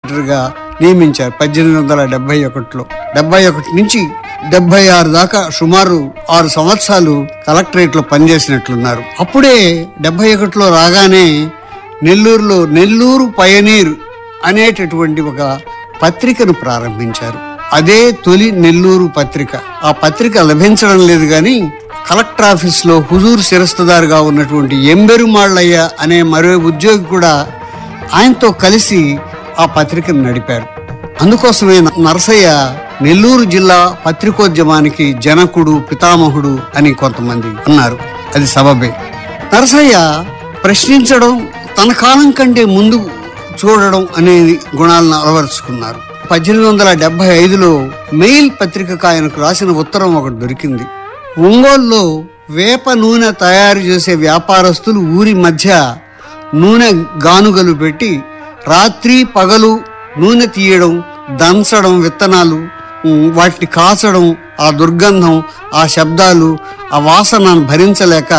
గా నియమించారు పద్దెనిమిది వందల డెబ్బై ఒకటిలో డెబ్బై ఒకటి నుంచి డెబ్బై ఆరు దాకా సుమారు ఆరు సంవత్సరాలు కలెక్టరేట్ లో పనిచేసినట్లున్నారు అప్పుడే డెబ్బై ఒకటిలో రాగానే నెల్లూరులో నెల్లూరు పయనీర్ అనేటటువంటి ఒక పత్రికను ప్రారంభించారు అదే తొలి నెల్లూరు పత్రిక ఆ పత్రిక లభించడం లేదు కానీ కలెక్టర్ ఆఫీస్ లో హుజూర్ శిరస్తుదారుగా ఉన్నటువంటి ఎంబెరుమాళ్ళయ్య అనే మరో ఉద్యోగి కూడా ఆయనతో కలిసి ఆ పత్రికను నడిపారు అందుకోసమే నరసయ్య నెల్లూరు జిల్లా పత్రికోద్యమానికి జనకుడు పితామహుడు అని కొంతమంది అన్నారు అది సబబే నరసయ్య ప్రశ్నించడం తన కాలం కంటే ముందు చూడడం అనే గుణాలను అలవరుచుకున్నారు పద్దెనిమిది వందల డెబ్బై ఐదులో మెయిల్ పత్రికకు ఆయనకు రాసిన ఉత్తరం ఒకటి దొరికింది ఒంగోలులో వేప నూనె తయారు చేసే వ్యాపారస్తులు ఊరి మధ్య నూనె గానుగలు పెట్టి రాత్రి పగలు నూనె తీయడం దంచడం విత్తనాలు ఉమ్, వాటిని కాచడం ఆ దుర్గంధం ఆ శబ్దాలు ఆ వాసనను భరించలేక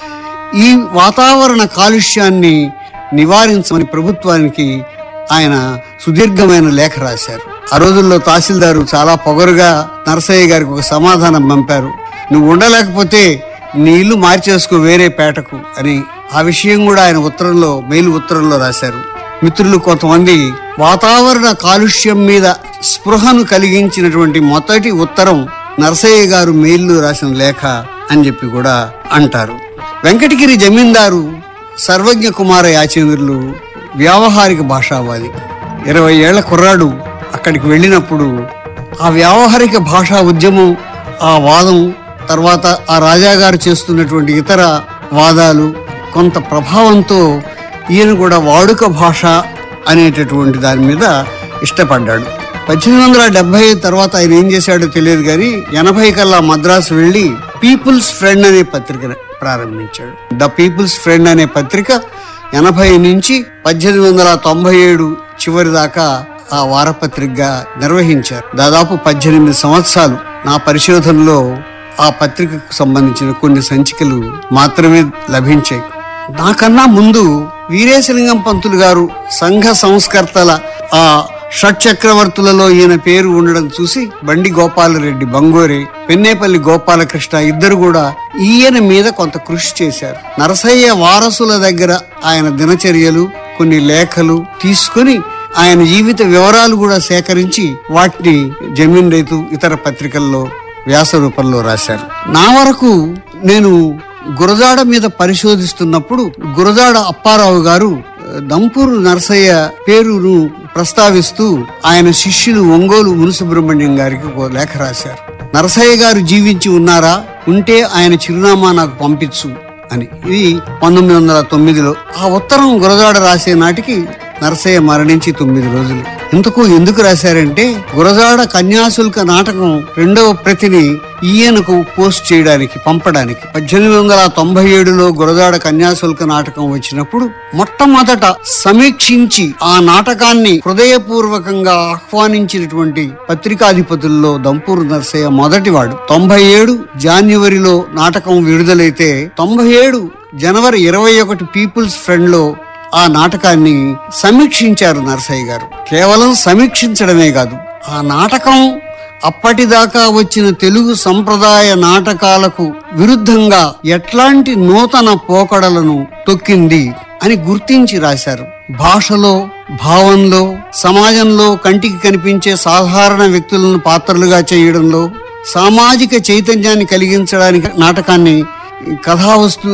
ఈ వాతావరణ కాలుష్యాన్ని నివారించమని ప్రభుత్వానికి ఆయన సుదీర్ఘమైన లేఖ రాశారు ఆ రోజుల్లో తహసీల్దారు చాలా పొగరుగా నరసయ్య గారికి ఒక సమాధానం పంపారు నువ్వు ఉండలేకపోతే నీ ఇల్లు మార్చేసుకో వేరే పేటకు అని ఆ విషయం కూడా ఆయన ఉత్తరంలో మెయిల్ ఉత్తరంలో రాశారు మిత్రులు కొంతమంది వాతావరణ కాలుష్యం మీద స్పృహను కలిగించినటువంటి మొదటి ఉత్తరం నరసయ్య గారు మెయిల్లో రాసిన లేఖ అని చెప్పి కూడా అంటారు వెంకటగిరి జమీందారు సర్వజ్ఞ కుమార యాచేంద్రులు వ్యావహారిక భాషావాది ఇరవై ఏళ్ల కుర్రాడు అక్కడికి వెళ్ళినప్పుడు ఆ వ్యావహారిక భాషా ఉద్యమం ఆ వాదం తర్వాత ఆ రాజాగారు చేస్తున్నటువంటి ఇతర వాదాలు కొంత ప్రభావంతో ఈయన కూడా వాడుక భాష అనేటటువంటి దాని మీద ఇష్టపడ్డాడు పద్దెనిమిది వందల డెబ్బై తర్వాత ఆయన ఏం చేశాడో తెలియదు కానీ ఎనభై కల్లా మద్రాసు వెళ్ళి పీపుల్స్ ఫ్రెండ్ అనే పత్రికను ప్రారంభించాడు ద పీపుల్స్ ఫ్రెండ్ అనే పత్రిక ఎనభై నుంచి పద్దెనిమిది వందల తొంభై ఏడు చివరి దాకా ఆ వారపత్రికగా నిర్వహించారు దాదాపు పద్దెనిమిది సంవత్సరాలు నా పరిశోధనలో ఆ పత్రికకు సంబంధించిన కొన్ని సంచికలు మాత్రమే లభించాయి నాకన్నా ముందు వీరేశలింగం పంతులు గారు సంఘ సంస్కర్తల ఆ షట్ చక్రవర్తులలో ఈయన పేరు ఉండడం చూసి బండి గోపాలరెడ్డి బంగోరే పెన్నేపల్లి గోపాలకృష్ణ ఇద్దరు కూడా ఈయన మీద కొంత కృషి చేశారు నరసయ్య వారసుల దగ్గర ఆయన దినచర్యలు కొన్ని లేఖలు తీసుకొని ఆయన జీవిత వివరాలు కూడా సేకరించి వాటిని జమీన్ రైతు ఇతర పత్రికల్లో వ్యాస రూపంలో రాశారు నా వరకు నేను గురజాడ మీద పరిశోధిస్తున్నప్పుడు గురజాడ అప్పారావు గారు ఆ, దంపూరు నరసయ్య పేరును ప్రస్తావిస్తూ ఆయన శిష్యులు ఒంగోలు మునుసుబ్రహ్మణ్యం గారికి ఒక లేఖ రాశారు నరసయ్య గారు జీవించి ఉన్నారా ఉంటే ఆయన చిరునామా నాకు పంపించు అని ఇది పంతొమ్మిది వందల తొమ్మిదిలో ఆ ఉత్తరం గురజాడ రాసే నాటికి నరసయ్య మరణించి తొమ్మిది రోజులు ఇంతకు ఎందుకు రాశారంటే గురజాడ కన్యాశుల్క నాటకం రెండవ ప్రతిని ఈయనకు పోస్ట్ చేయడానికి పంపడానికి పద్దెనిమిది వందల తొంభై ఏడులో గురజాడ కన్యాశుల్క నాటకం వచ్చినప్పుడు మొట్టమొదట సమీక్షించి ఆ నాటకాన్ని హృదయపూర్వకంగా ఆహ్వానించినటువంటి పత్రికాధిపతుల్లో దంపూరు నరసయ్య మొదటివాడు తొంభై ఏడు జాన్యువరిలో నాటకం విడుదలైతే తొంభై ఏడు జనవరి ఇరవై ఒకటి పీపుల్స్ ఫ్రెండ్ లో ఆ నాటకాన్ని సమీక్షించారు నరసయ్య గారు కేవలం సమీక్షించడమే కాదు ఆ నాటకం అప్పటిదాకా వచ్చిన తెలుగు సంప్రదాయ నాటకాలకు విరుద్ధంగా ఎట్లాంటి నూతన పోకడలను తొక్కింది అని గుర్తించి రాశారు భాషలో భావంలో సమాజంలో కంటికి కనిపించే సాధారణ వ్యక్తులను పాత్రలుగా చేయడంలో సామాజిక చైతన్యాన్ని కలిగించడానికి నాటకాన్ని కథావస్తు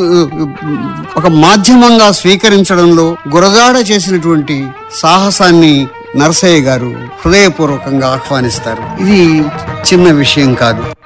ఒక మాధ్యమంగా స్వీకరించడంలో గురజాడ చేసినటువంటి సాహసాన్ని నరసయ్య గారు హృదయపూర్వకంగా ఆహ్వానిస్తారు ఇది చిన్న విషయం కాదు